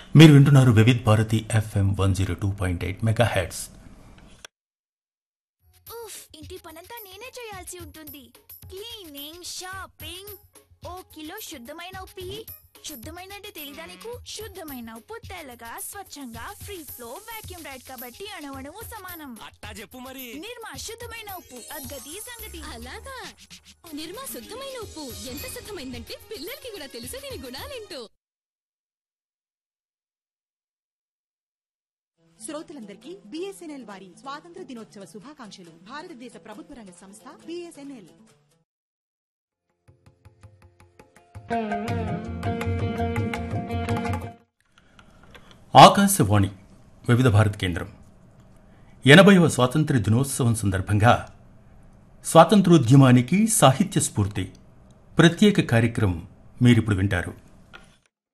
మీరు వింటున్నారు Vividh Bharati FM one zero two point eight mega hits ఉఫ్ ఇంటి పనంతా నేనే చేయాల్సి ఉంటుంది క్లీనింగ్ షాపింగ్ ఓ కిలో శుద్ధమైన ఉప్పి శుద్ధమైన అంటే తెలీదా నీకు శుద్ధమైన ఉప్పు తెల్లగా స్వచ్ఛంగా ఫ్రీ ఫ్లో వాక్యూమ్ రైడ్ కాబట్టి అణవణము సమానం అట్టా చెప్పు మరి నిర్మా శుద్ధమైన ఉప్పు అగ్గది సంగతి అలాగా నిర్మా శుద్ధమైన ఉప్పు ఎంత శుద్ధమైందంటే పిల్లలకి కూడా తెలుసు దీని గుణాలేంటో శ్రోతలందరికీ బిఎస్ఎన్ఎల్ వారి స్వాతంత్ర దినోత్సవ శుభాకాంక్షలు భారతదేశ ప్రభుత్వ రంగ సంస్థ బిఎస్ఎన్ఎల్ ఆకాశవాణి వివిధ భారతి కేంద్రం ఎనభైవ స్వాతంత్ర దినోత్సవం సందర్భంగా స్వాతంత్రోద్యమానికి సాహిత్య స్ఫూర్తి ప్రత్యేక కార్యక్రమం మీరిప్పుడు వింటారు